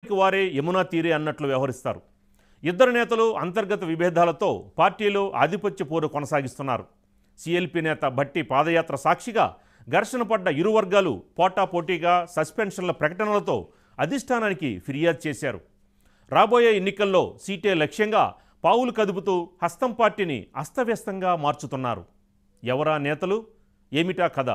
ఎవరికి వారే యమునా తీరే అన్నట్లు వ్యవహరిస్తారు ఇద్దరు నేతలు అంతర్గత విభేదాలతో పార్టీలో ఆధిపత్య పోరు కొనసాగిస్తున్నారు సిఎల్పి నేత భట్టి పాదయాత్ర సాక్షిగా ఘర్షణ పడ్డ ఇరు వర్గాలు పోటాపోటీగా సస్పెన్షన్ల ప్రకటనలతో అధిష్టానానికి ఫిర్యాదు చేశారు రాబోయే ఎన్నికల్లో సీటే లక్ష్యంగా పావులు కదుపుతూ హస్తం పార్టీని అస్తవ్యస్తంగా మార్చుతున్నారు ఎవరా నేతలు ఏమిటా కథ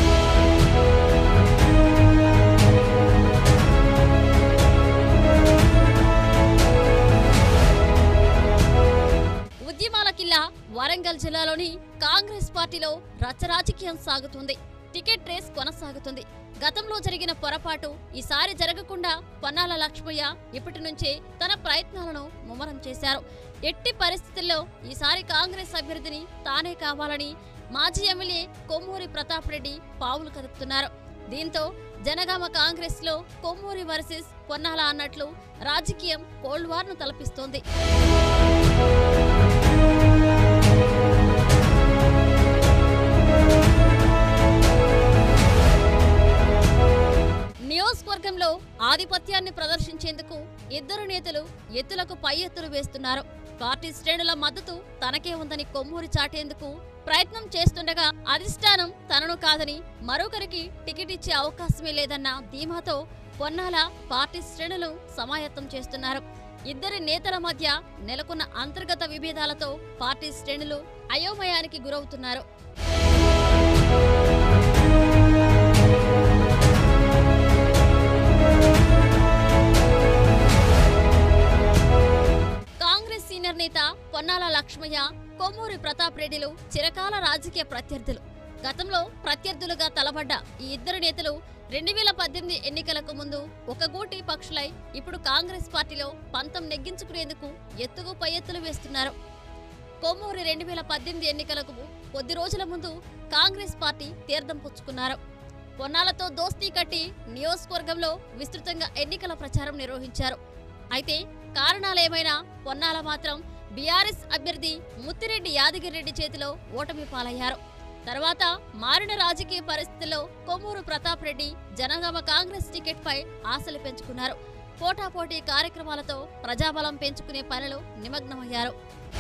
ఉద్యమాల కిల్లా వరంగల్ జిల్లాలోని కాంగ్రెస్ పార్టీలో రచ్చరాజకీయం సాగుతుంది టికెట్ రేస్ కొనసాగుతుంది గతంలో జరిగిన పొరపాటు ఈసారి జరగకుండా పొన్నాల లక్ష్మయ్య ఇప్పటి నుంచే తన ప్రయత్నాలను ముమ్మరం చేశారు ఎట్టి పరిస్థితుల్లో ఈసారి కాంగ్రెస్ అభ్యర్థిని తానే కావాలని మాజీ ఎమ్మెల్యే కొమ్మూరి ప్రతాప్ రెడ్డి పావులు కదుపుతున్నారు దీంతో జనగామ కాంగ్రెస్ లో కొమ్మూరి వర్సెస్ పొన్నాల అన్నట్లు రాజకీయం కోల్డ్ వార్ ను తలపిస్తోంది నియోజకవర్గంలో ఆధిపత్యాన్ని ప్రదర్శించేందుకు ఇద్దరు నేతలు ఎత్తులకు పై ఎత్తులు వేస్తున్నారు పార్టీ శ్రేణుల మద్దతు తనకే ఉందని కొమ్మూరి చాటేందుకు ప్రయత్నం చేస్తుండగా అధిష్టానం తనను కాదని మరొకరికి టికెట్ ఇచ్చే అవకాశమే లేదన్న ధీమాతో పొన్నాల పార్టీ శ్రేణులు సమాయత్తం చేస్తున్నారు ఇద్దరి నేతల మధ్య నెలకొన్న అంతర్గత విభేదాలతో పార్టీ శ్రేణులు అయోమయానికి గురవుతున్నారు కాంగ్రెస్ సీనియర్ నేత పొన్నాల లక్ష్మయ్య కొమ్మూరి ప్రతాప్ రెడ్డిలు చిరకాల రాజకీయ ప్రత్యర్థులు గతంలో ప్రత్యర్థులుగా తలబడ్డ ఈ ఇద్దరు నేతలు రెండు వేల పద్దెనిమిది ఎన్నికలకు ముందు ఒక గూటి పక్షులై ఇప్పుడు కాంగ్రెస్ పార్టీలో పంతం నెగ్గించుకునేందుకు ఎత్తుకు పై ఎత్తులు వేస్తున్నారు కొమ్మూరి రెండు వేల పద్దెనిమిది ఎన్నికలకు కొద్ది రోజుల ముందు కాంగ్రెస్ పార్టీ తీర్థం పుచ్చుకున్నారు పొన్నాలతో దోస్తీ కట్టి నియోజకవర్గంలో విస్తృతంగా ఎన్నికల ప్రచారం నిర్వహించారు అయితే కారణాలేమైనా పొన్నాల మాత్రం బీఆర్ఎస్ అభ్యర్థి ముత్తిరెడ్డి యాదగిరిరెడ్డి చేతిలో ఓటమి పాలయ్యారు తర్వాత మారిన రాజకీయ పరిస్థితుల్లో కొమ్మూరు ప్రతాప్ రెడ్డి జనగామ కాంగ్రెస్ టికెట్ పై ఆశలు పెంచుకున్నారు పోటాపోటీ కార్యక్రమాలతో ప్రజాబలం పెంచుకునే పనిలో నిమగ్నమయ్యారు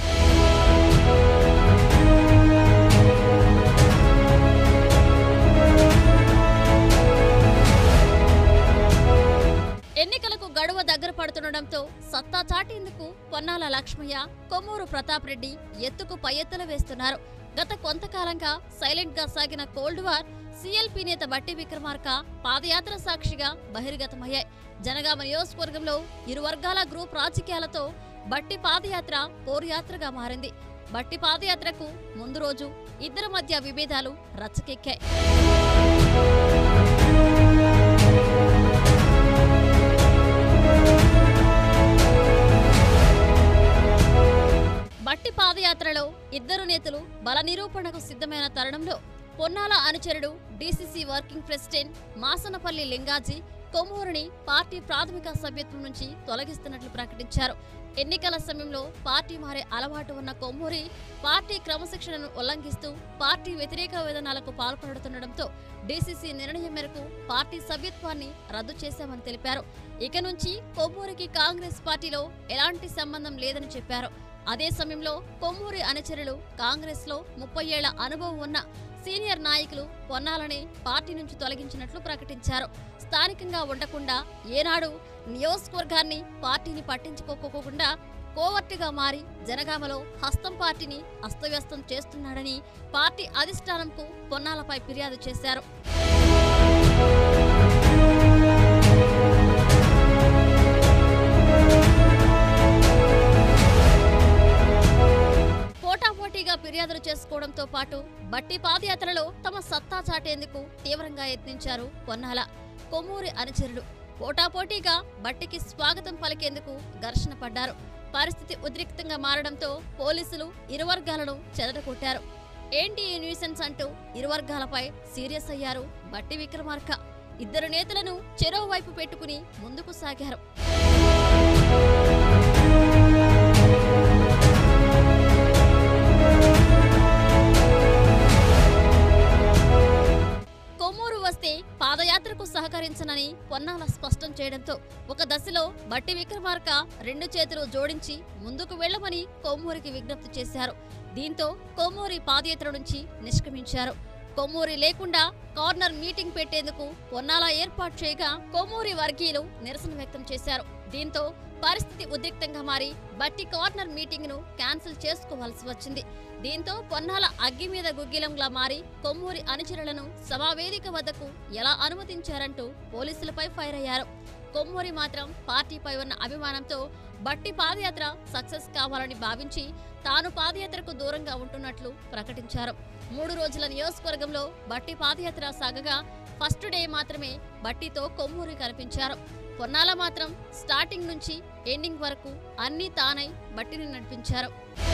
ఎన్నికలకు గడువు దగ్గర పడుతుండటంతో సత్తా చాటేందుకు పొన్నాల లక్ష్మయ్య కొమ్మూరు ప్రతాప్ రెడ్డి ఎత్తుకు పై ఎత్తులు వేస్తున్నారు గత కొంతకాలంగా సైలెంట్ గా సాగిన కోల్డ్ వార్ సీఎల్పీ నేత బట్టి విక్రమార్క పాదయాత్ర సాక్షిగా బహిర్గతమయ్యాయి జనగామ నియోజకవర్గంలో ఇరు వర్గాల గ్రూప్ రాజకీయాలతో బట్టి పాదయాత్ర పోరుయాత్రగా మారింది బట్టి పాదయాత్రకు ముందు రోజు ఇద్దరి మధ్య విభేదాలు రచ్చకెక్కాయి బట్టి పాదయాత్రలో ఇద్దరు నేతలు బల నిరూపణకు సిద్ధమైన తరుణంలో పొన్నాల అనుచరుడు DCC working president Masanapalli Lingaji కొమ్మూరిని పార్టీ ప్రాథమిక సభ్యత్వం నుంచి తొలగిస్తున్నట్లు ప్రకటించారు ఎన్నికల సమయంలో పార్టీ మారే అలవాటు ఉన్న కొమ్మూరి పార్టీ క్రమశిక్షణను ఉల్లంఘిస్తూ పార్టీ వ్యతిరేక విధానాలకు పాల్పడుతుండటంతో డీసీసీ నిర్ణయం మేరకు పార్టీ సభ్యత్వాన్ని రద్దు చేశామని తెలిపారు ఇక నుంచి కొమ్మూరికి కాంగ్రెస్ పార్టీలో ఎలాంటి సంబంధం లేదని చెప్పారు అదే సమయంలో కొమ్మూరి అనుచరులు కాంగ్రెస్ లో ముప్పై ఏళ్ల అనుభవం ఉన్న సీనియర్ నాయకులు పొన్నాలని పార్టీ నుంచి తొలగించినట్లు ప్రకటించారు స్థానికంగా ఉండకుండా ఏనాడు నియోజకవర్గాన్ని పార్టీని పట్టించుకోకోకుండా కోవర్టుగా మారి జనగామలో హస్తం పార్టీని అస్తవ్యస్తం చేస్తున్నాడని పార్టీ అధిష్టానంకు పొన్నాలపై ఫిర్యాదు చేశారు పోటాపోటీగా ఫిర్యాదులు చేసుకోవడంతో పాటు బట్టి పాదయాత్రలో తమ సత్తా చాటేందుకు తీవ్రంగా యత్నించారు పొన్నాల కొమ్మూరి అనుచరుడు పోటాపోటీగా బట్టికి స్వాగతం పలికేందుకు ఘర్షణ పడ్డారు పరిస్థితి ఉద్రిక్తంగా మారడంతో పోలీసులు ఇరు వర్గాలను చెదరగొట్టారు ఏంటి ఈ న్యూసెన్స్ అంటూ ఇరు వర్గాలపై సీరియస్ అయ్యారు బట్టి విక్రమార్క ఇద్దరు నేతలను చెరో వైపు పెట్టుకుని ముందుకు సాగారు కొమ్మూరు వస్తే పాదయాత్రకు సహకరించనని పొన్నాల స్పష్టం చేయడంతో ఒక దశలో బట్టి విక్రమార్క రెండు చేతులు జోడించి ముందుకు వెళ్లమని కొమ్మూరికి విజ్ఞప్తి చేశారు దీంతో కొమ్మూరి పాదయాత్ర నుంచి నిష్క్రమించారు కొమ్మూరి లేకుండా కార్నర్ మీటింగ్ పెట్టేందుకు పొన్నాల ఏర్పాటు చేయగా కొమ్మూరి వర్గీయులు నిరసన వ్యక్తం చేశారు దీంతో పరిస్థితి ఉద్రిక్తంగా మారి బట్టి కార్నర్ మీటింగ్ ను క్యాన్సిల్ చేసుకోవాల్సి వచ్చింది దీంతో పొన్నాల అగ్గి మీద గుగ్గిలంలా మారి కొమ్మూరి అనుచరులను సమావేదిక వద్దకు ఎలా అనుమతించారంటూ పోలీసులపై ఫైర్ అయ్యారు కొమ్మూరి మాత్రం పార్టీపై ఉన్న అభిమానంతో బట్టి పాదయాత్ర సక్సెస్ కావాలని భావించి తాను పాదయాత్రకు దూరంగా ఉంటున్నట్లు ప్రకటించారు మూడు రోజుల నియోజకవర్గంలో బట్టి పాదయాత్ర సాగగా ఫస్ట్ డే మాత్రమే బట్టితో కొమ్మూరి కనిపించారు పొన్నాల మాత్రం స్టార్టింగ్ నుంచి ఎండింగ్ వరకు అన్నీ తానై బట్టిని నడిపించారు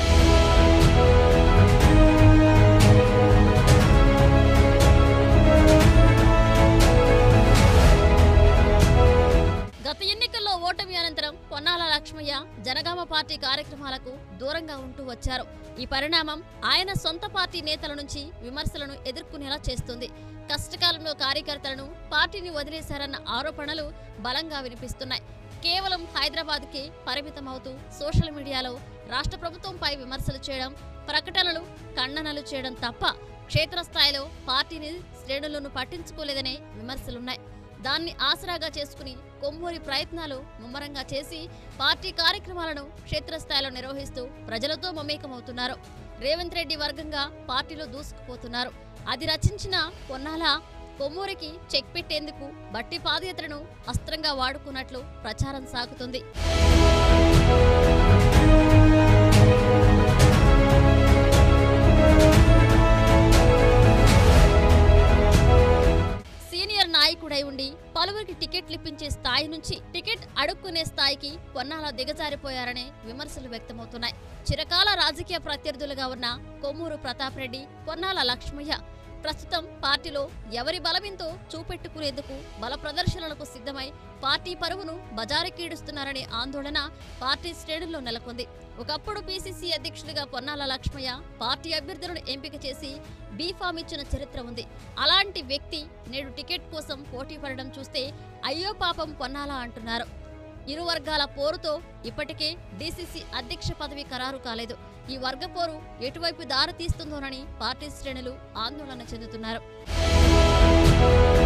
గత ఎన్నికల్లో ఓటమి అనంతరం పొన్నాల లక్ష్మయ్య జనగామ పార్టీ కార్యక్రమాలకు దూరంగా ఉంటూ వచ్చారు ఈ పరిణామం ఆయన సొంత పార్టీ నేతల నుంచి విమర్శలను ఎదుర్కొనేలా చేస్తుంది కష్టకాలంలో కార్యకర్తలను పార్టీని వదిలేశారన్న ఆరోపణలు బలంగా వినిపిస్తున్నాయి కేవలం హైదరాబాద్కి పరిమితమవుతూ సోషల్ మీడియాలో రాష్ట్ర ప్రభుత్వంపై విమర్శలు చేయడం ప్రకటనలు ఖండనలు చేయడం తప్ప క్షేత్రస్థాయిలో పార్టీని శ్రేణులను పట్టించుకోలేదనే విమర్శలున్నాయి దాన్ని ఆసరాగా చేసుకుని కొమ్మూరి ప్రయత్నాలు ముమ్మరంగా చేసి పార్టీ కార్యక్రమాలను క్షేత్రస్థాయిలో నిర్వహిస్తూ ప్రజలతో మమేకమవుతున్నారు రేవంత్ రెడ్డి వర్గంగా పార్టీలో దూసుకుపోతున్నారు అది రచించిన పొన్నాల కొమ్మూరికి చెక్ పెట్టేందుకు బట్టి పాదయాత్రను అస్త్రంగా వాడుకున్నట్లు ప్రచారం సాగుతుంది సీనియర్ నాయకుడై ఉండి పలువురికి టికెట్లు ఇప్పించే స్థాయి నుంచి టికెట్ అడుక్కునే స్థాయికి పొన్నాల దిగజారిపోయారనే విమర్శలు వ్యక్తమవుతున్నాయి చిరకాల రాజకీయ ప్రత్యర్థులుగా ఉన్న కొమ్మూరు ప్రతాప్ రెడ్డి పొన్నాల లక్ష్మయ్య ప్రస్తుతం పార్టీలో ఎవరి బలమెంతో చూపెట్టుకునేందుకు బల ప్రదర్శనలకు సిద్ధమై పార్టీ పరువును బజారుకీడుస్తున్నారనే ఆందోళన పార్టీ శ్రేణుల్లో నెలకొంది ఒకప్పుడు పీసీసీ అధ్యక్షుడిగా పొన్నాల లక్ష్మయ్య పార్టీ అభ్యర్థులను ఎంపిక చేసి బీఫామ్ ఇచ్చిన చరిత్ర ఉంది అలాంటి వ్యక్తి నేడు టికెట్ కోసం పోటీ పడడం చూస్తే అయ్యో పాపం పొన్నాలా అంటున్నారు ఇరు వర్గాల పోరుతో ఇప్పటికే డీసీసీ అధ్యక్ష పదవి ఖరారు కాలేదు ఈ వర్గ పోరు ఎటువైపు దారి తీస్తుందోనని పార్టీ శ్రేణులు ఆందోళన చెందుతున్నారు